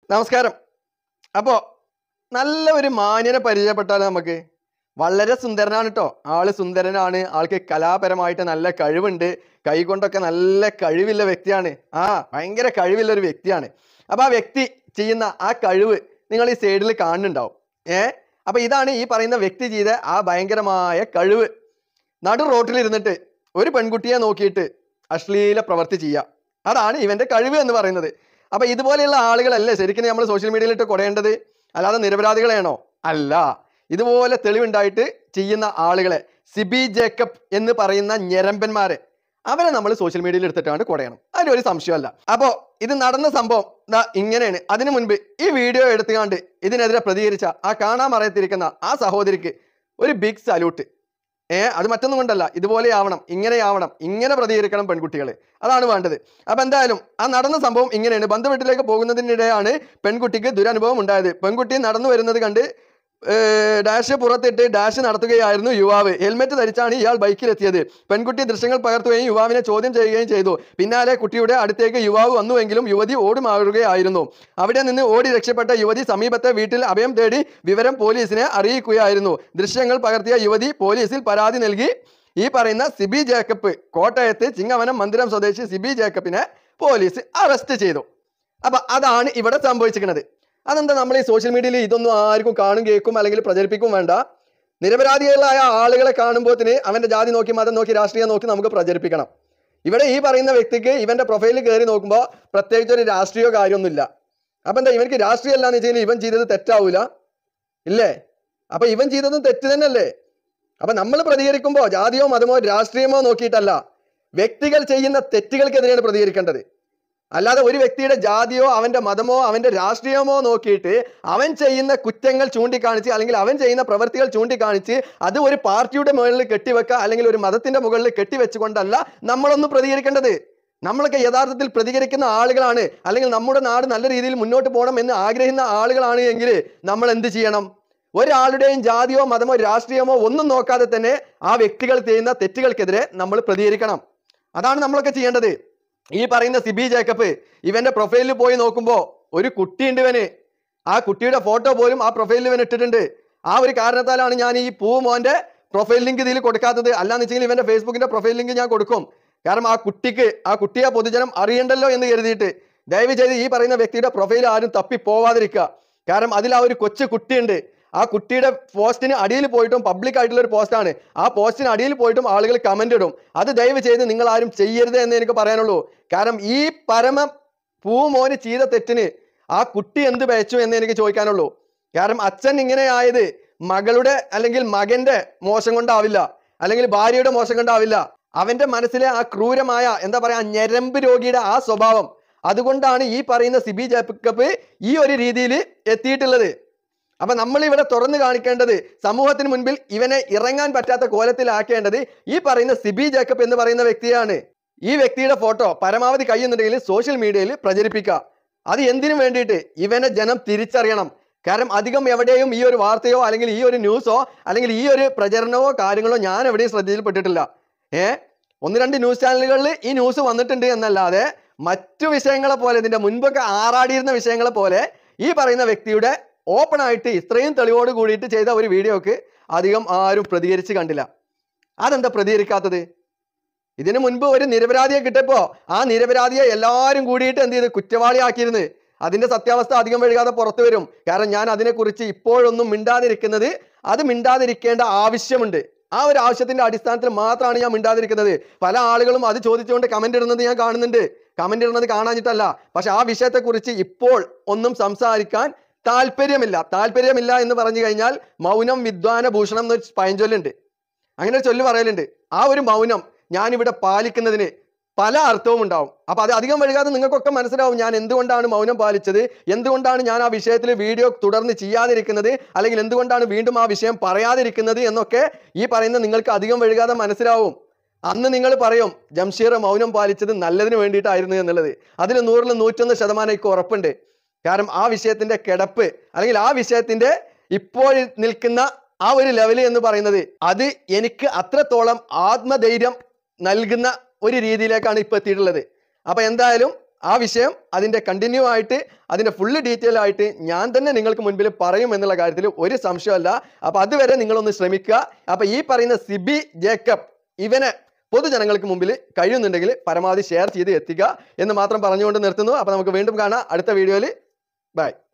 നമസ്കാരം അപ്പോൾ നല്ല ഒരു മാന്യനെ പരിചയപ്പെട്ടാൽ നമുക്ക് വളരെ സുന്ദരനാണ് കേട്ടോ ആള് സുന്ദരനാണ് ആൾക്ക് കലാപരമായിട്ട് നല്ല കഴിവുണ്ട് കൈകൊണ്ടൊക്കെ നല്ല കഴിവുള്ള വ്യക്തിയാണ് ആ ഭയങ്കര കഴിവുള്ള ഒരു വ്യക്തിയാണ് അപ്പോൾ ആ വ്യക്തി ചെയ്യുന്ന ആ കഴിവ് നിങ്ങൾ ഈ സൈഡിൽ കാണുന്നുണ്ടാവും ഏ അപ്പോൾ ഇതാണ് ഈ പറയുന്ന വ്യക്തി ചെയ്ത ആ ഭയങ്കരമായ കഴിവ് നടു റോട്ടിൽ ഇരുന്നിട്ട് ഒരു പെൺകുട്ടിയെ നോക്കിയിട്ട് അശ്ലീല പ്രവൃത്തി ചെയ്യുക അതാണ് ഇവന്റെ കഴിവ് എന്ന് പറയുന്നത് അപ്പൊ ഇതുപോലെയുള്ള ആളുകളല്ലേ ശരിക്കും നമ്മൾ സോഷ്യൽ മീഡിയയിൽ ഇട്ട് കൊടയേണ്ടത് അല്ലാതെ നിരപരാധികളെയാണോ അല്ല ഇതുപോലെ തെളിവുണ്ടായിട്ട് ചെയ്യുന്ന ആളുകളെ സിബി ജേക്കബ് എന്ന് പറയുന്ന ഞരമ്പന്മാരെ അവരെ നമ്മൾ സോഷ്യൽ മീഡിയയിൽ എടുത്തിട്ടാണ് കൊടയണം അതിലൊരു സംശയമല്ല അപ്പോ ഇത് നടന്ന സംഭവം ദാ ഇങ്ങനെയാണ് അതിനു മുൻപ് ഈ വീഡിയോ എടുത്തുകാണ്ട് ഇതിനെതിരെ പ്രതികരിച്ച ആ കാണാൻ അറിയത്തിരിക്കുന്ന ആ സഹോദരിക്ക് ഒരു ബിഗ് സല്യൂട്ട് ഏ അത് മറ്റൊന്നും കൊണ്ടല്ല ഇതുപോലെ ആവണം ഇങ്ങനെയാവണം ഇങ്ങനെ പ്രതികരിക്കണം പെൺകുട്ടികൾ അതാണ് വേണ്ടത് അപ്പൊ എന്തായാലും ആ നടന്ന സംഭവം ഇങ്ങനെയാണ് ബന്ധുവീട്ടിലേക്ക് പോകുന്നതിനിടെയാണ് പെൺകുട്ടിക്ക് ദുരനുഭവം ഉണ്ടായത് പെൺകുട്ടി നടന്നു വരുന്നത് കണ്ട് ഏ, ഡാഷ് പുറത്തിട്ട് ഡാഷ് നടത്തുകയായിരുന്നു യുവാവ് ഹെൽമെറ്റ് ധരിച്ചാണ് ഇയാൾ ബൈക്കിലെത്തിയത് പെൺകുട്ടി ദൃശ്യങ്ങൾ പകർത്തുകയും യുവാവിനെ ചോദ്യം ചെയ്യുകയും ചെയ്തു പിന്നാലെ കുട്ടിയുടെ അടുത്തേക്ക് യുവാവ് വന്നുവെങ്കിലും യുവതി ഓടുമാറുകയായിരുന്നു അവിടെ നിന്ന് ഓടി രക്ഷപ്പെട്ട യുവതി സമീപത്തെ വീട്ടിൽ അഭയം തേടി വിവരം പോലീസിനെ അറിയിക്കുകയായിരുന്നു ദൃശ്യങ്ങൾ പകർത്തിയ യുവതി പോലീസിൽ പരാതി നൽകി ഈ പറയുന്ന സിബി ജേക്കബ് കോട്ടയത്ത് ചിങ്ങവനം മന്ദിരം സ്വദേശി സിബി ജേക്കബിനെ പോലീസ് അറസ്റ്റ് ചെയ്തു അപ്പൊ അതാണ് ഇവിടെ സംഭവിച്ചിരിക്കുന്നത് അതെന്താ നമ്മൾ ഈ സോഷ്യൽ മീഡിയയിൽ ഇതൊന്നും ആർക്കും കാണും കേൾക്കും അല്ലെങ്കിൽ പ്രചരിപ്പിക്കും വേണ്ട നിരപരാധികളായ ആളുകളെ കാണുമ്പോത്തിന് അവന്റെ ജാതി നോക്കി മതം നോക്കി രാഷ്ട്രീയം നോക്കി നമുക്ക് പ്രചരിപ്പിക്കണം ഇവിടെ ഈ പറയുന്ന വ്യക്തിക്ക് ഇവന്റെ പ്രൊഫൈലിൽ കയറി നോക്കുമ്പോൾ പ്രത്യേകിച്ച് ഒരു രാഷ്ട്രീയ കാര്യമൊന്നുമില്ല അപ്പൊ എന്താ ഇവർക്ക് രാഷ്ട്രീയം അല്ലാന്ന് വെച്ച് കഴിഞ്ഞാൽ ഇവൻ ചെയ്തത് തെറ്റാവൂല ഇല്ലേ അപ്പൊ ഇവൻ ചെയ്തതും തെറ്റ് തന്നെയല്ലേ അപ്പൊ നമ്മൾ പ്രതികരിക്കുമ്പോൾ ജാതിയോ മതമോ രാഷ്ട്രീയമോ നോക്കിയിട്ടല്ല വ്യക്തികൾ ചെയ്യുന്ന തെറ്റുകൾക്കെതിരെയാണ് പ്രതികരിക്കേണ്ടത് അല്ലാതെ ഒരു വ്യക്തിയുടെ ജാതിയോ അവന്റെ മതമോ അവന്റെ രാഷ്ട്രീയമോ നോക്കിയിട്ട് അവൻ ചെയ്യുന്ന കുറ്റങ്ങൾ ചൂണ്ടിക്കാണിച്ച് അല്ലെങ്കിൽ അവൻ ചെയ്യുന്ന പ്രവൃത്തികൾ ചൂണ്ടിക്കാണിച്ച് അത് ഒരു പാർട്ടിയുടെ മുകളിൽ കെട്ടിവെക്കുക അല്ലെങ്കിൽ ഒരു മതത്തിന്റെ മുകളിൽ കെട്ടിവെച്ചുകൊണ്ടല്ല നമ്മളൊന്നും പ്രതികരിക്കേണ്ടത് നമ്മളൊക്കെ യഥാർത്ഥത്തിൽ പ്രതികരിക്കുന്ന ആളുകളാണ് അല്ലെങ്കിൽ നമ്മുടെ നാട് നല്ല രീതിയിൽ മുന്നോട്ട് പോകണം എന്ന് ആഗ്രഹിക്കുന്ന ആളുകളാണ് എങ്കിൽ നമ്മൾ എന്ത് ചെയ്യണം ഒരാളുടെയും ജാതിയോ മതമോ രാഷ്ട്രീയമോ ഒന്നും നോക്കാതെ തന്നെ ആ വ്യക്തികൾ ചെയ്യുന്ന തെറ്റുകൾക്കെതിരെ നമ്മൾ പ്രതികരിക്കണം അതാണ് നമ്മളൊക്കെ ചെയ്യേണ്ടത് ഈ പറയുന്ന സിബി ജേക്കബ് ഇവന്റെ പ്രൊഫൈലിൽ പോയി നോക്കുമ്പോൾ ഒരു കുട്ടിയുണ്ട് ഇവന് ആ കുട്ടിയുടെ ഫോട്ടോ പോലും ആ പ്രൊഫൈലിൽ ഇവൻ ഇട്ടിട്ടുണ്ട് ആ ഒരു കാരണത്താലാണ് ഞാൻ ഈ പൂ മോന്റെ പ്രൊഫൈൽ ലിങ്ക് ഇതിൽ കൊടുക്കാത്തത് അല്ലാന്ന് വെച്ചെങ്കിൽ ഇവന്റെ ഫേസ്ബുക്കിന്റെ പ്രൊഫൈൽ ലിങ്ക് ഞാൻ കൊടുക്കും കാരണം ആ കുട്ടിക്ക് ആ കുട്ടിയെ പൊതുജനം അറിയണ്ടല്ലോ എന്ന് കരുതിയിട്ട് ദയവ് ചെയ്ത് ഈ പറയുന്ന വ്യക്തിയുടെ പ്രൊഫൈൽ ആരും തപ്പി പോവാതിരിക്കുക കാരണം അതിൽ ആ ഒരു കൊച്ചു കുട്ടിയുണ്ട് ആ കുട്ടിയുടെ പോസ്റ്റിന് അടിയിൽ പോയിട്ടും പബ്ലിക് ആയിട്ടുള്ള ഒരു പോസ്റ്റാണ് ആ പോസ്റ്റിന് അടിയിൽ പോയിട്ടും ആളുകൾ കമന്റ് ഇടും അത് ദയവ് ചെയ്ത് നിങ്ങൾ ആരും ചെയ്യരുത് എന്ന് എനിക്ക് പറയാനുള്ളൂ കാരണം ഈ പരമ പൂമോന് ചെയ്ത തെറ്റിന് ആ കുട്ടി എന്ത് പേച്ചു എന്ന് എനിക്ക് ചോദിക്കാനുള്ളൂ കാരണം അച്ഛൻ ഇങ്ങനെ ആയത് മകളുടെ അല്ലെങ്കിൽ മകന്റെ മോശം കൊണ്ടാവില്ല അല്ലെങ്കിൽ ഭാര്യയുടെ മോശം കൊണ്ടാവില്ല അവന്റെ മനസ്സിലെ ആ ക്രൂരമായ എന്താ പറയാ ഞരമ്പ് രോഗിയുടെ ആ സ്വഭാവം അതുകൊണ്ടാണ് ഈ പറയുന്ന സിബി ജേക്കബ് ഈ ഒരു രീതിയിൽ എത്തിയിട്ടുള്ളത് അപ്പൊ നമ്മൾ ഇവിടെ തുറന്നു കാണിക്കേണ്ടത് സമൂഹത്തിന് മുൻപിൽ ഇവനെ ഇറങ്ങാൻ പറ്റാത്ത കോലത്തിലാക്കേണ്ടത് ഈ പറയുന്ന സിബി ജേക്കബ് എന്ന് പറയുന്ന വ്യക്തിയാണ് ഈ വ്യക്തിയുടെ ഫോട്ടോ പരമാവധി കഴിയുന്നുണ്ടെങ്കിൽ സോഷ്യൽ മീഡിയയിൽ പ്രചരിപ്പിക്കുക അത് എന്തിനു വേണ്ടിയിട്ട് ഇവനെ ജനം തിരിച്ചറിയണം കാരണം അധികം എവിടെയും ഈ ഒരു വാർത്തയോ അല്ലെങ്കിൽ ഈ ഒരു ന്യൂസോ അല്ലെങ്കിൽ ഈ ഒരു പ്രചരണമോ കാര്യങ്ങളോ ഞാൻ എവിടെയും ശ്രദ്ധയിൽപ്പെട്ടിട്ടില്ല ഏ ഒന്ന് രണ്ട് ന്യൂസ് ചാനലുകളിൽ ഈ ന്യൂസ് വന്നിട്ടുണ്ട് എന്നല്ലാതെ മറ്റു വിഷയങ്ങളെ പോലെ ഇതിന്റെ മുൻപൊക്കെ ആറാടിയിരുന്ന വിഷയങ്ങളെ പോലെ ഈ പറയുന്ന വ്യക്തിയുടെ ഓപ്പൺ ആയിട്ട് ഇത്രയും തെളിവോട് കൂടിയിട്ട് ചെയ്ത ഒരു വീഡിയോക്ക് അധികം ആരും പ്രതികരിച്ച് കണ്ടില്ല അതെന്താ പ്രതികരിക്കാത്തത് ഇതിനു മുൻപ് ഒരു നിരപരാധിയെ കിട്ടപ്പോ ആ നിരപരാധിയെ എല്ലാവരും കൂടിയിട്ട് എന്ത് ചെയ്ത് കുറ്റവാളിയാക്കിയിരുന്നു അതിന്റെ സത്യാവസ്ഥ അധികം വൈകാതെ പുറത്തു വരും കാരണം ഞാൻ അതിനെക്കുറിച്ച് ഇപ്പോഴൊന്നും മിണ്ടാതിരിക്കുന്നത് അത് മിണ്ടാതിരിക്കേണ്ട ആവശ്യമുണ്ട് ആ ഒരു ആവശ്യത്തിന്റെ അടിസ്ഥാനത്തിൽ മാത്രമാണ് ഞാൻ മിണ്ടാതിരിക്കുന്നത് പല ആളുകളും അത് ചോദിച്ചുകൊണ്ട് കമന്റ് ഇടുന്നത് ഞാൻ കാണുന്നുണ്ട് കമന്റ് ഇടുന്നത് കാണാഞ്ഞിട്ടല്ല പക്ഷെ ആ വിഷയത്തെക്കുറിച്ച് ഇപ്പോൾ ഒന്നും സംസാരിക്കാൻ താല്പര്യമില്ല താല്പര്യമില്ല എന്ന് പറഞ്ഞു കഴിഞ്ഞാൽ മൗനം വിദ്വാന ഭൂഷണം എന്നൊരു പഴഞ്ചൊല്ലുണ്ട് അങ്ങനെ ഒരു ചൊല്ല് പറയലുണ്ട് ആ ഒരു മൗനം ഞാനിവിടെ പാലിക്കുന്നതിന് പല അർത്ഥവും ഉണ്ടാവും അപ്പൊ അത് അധികം വൈകാതെ നിങ്ങൾക്കൊക്കെ മനസ്സിലാവും ഞാൻ എന്തുകൊണ്ടാണ് മൗനം പാലിച്ചത് എന്തുകൊണ്ടാണ് ഞാൻ ആ വിഷയത്തിൽ വീഡിയോ തുടർന്ന് ചെയ്യാതിരിക്കുന്നത് അല്ലെങ്കിൽ എന്തുകൊണ്ടാണ് വീണ്ടും ആ വിഷയം പറയാതിരിക്കുന്നത് എന്നൊക്കെ ഈ പറയുന്ന നിങ്ങൾക്ക് അധികം വൈകാതെ മനസ്സിലാവും അന്ന് നിങ്ങൾ പറയും ജംഷീർ മൗനം പാലിച്ചത് നല്ലതിന് വേണ്ടിയിട്ടായിരുന്നു എന്നുള്ളത് അതിൽ നൂറിൽ നൂറ്റൊന്ന് ശതമാനം എനിക്ക് ഉറപ്പുണ്ട് കാരണം ആ വിഷയത്തിന്റെ കിടപ്പ് അല്ലെങ്കിൽ ആ വിഷയത്തിന്റെ ഇപ്പോൾ നിൽക്കുന്ന ആ ഒരു ലെവല് എന്ന് പറയുന്നത് അത് എനിക്ക് അത്രത്തോളം ആത്മധൈര്യം നൽകുന്ന ഒരു രീതിയിലേക്കാണ് ഇപ്പൊ എത്തിയിട്ടുള്ളത് അപ്പൊ എന്തായാലും ആ വിഷയം അതിന്റെ കണ്ടിന്യൂ ആയിട്ട് അതിന്റെ ഫുള്ള് ഡീറ്റെയിൽ ആയിട്ട് ഞാൻ തന്നെ നിങ്ങൾക്ക് മുൻപിൽ പറയും എന്നുള്ള കാര്യത്തിൽ ഒരു സംശയമല്ല അപ്പൊ അതുവരെ നിങ്ങളൊന്ന് ശ്രമിക്കുക അപ്പൊ ഈ പറയുന്ന സിബി ജേക്കബ് ഇവനെ പൊതുജനങ്ങൾക്ക് മുമ്പിൽ കഴിയുന്നുണ്ടെങ്കിൽ പരമാവധി ഷെയർ ചെയ്ത് എത്തിക്കുക എന്ന് മാത്രം പറഞ്ഞുകൊണ്ട് നിർത്തുന്നു അപ്പൊ നമുക്ക് വീണ്ടും കാണാം അടുത്ത വീഡിയോയിൽ ബൈ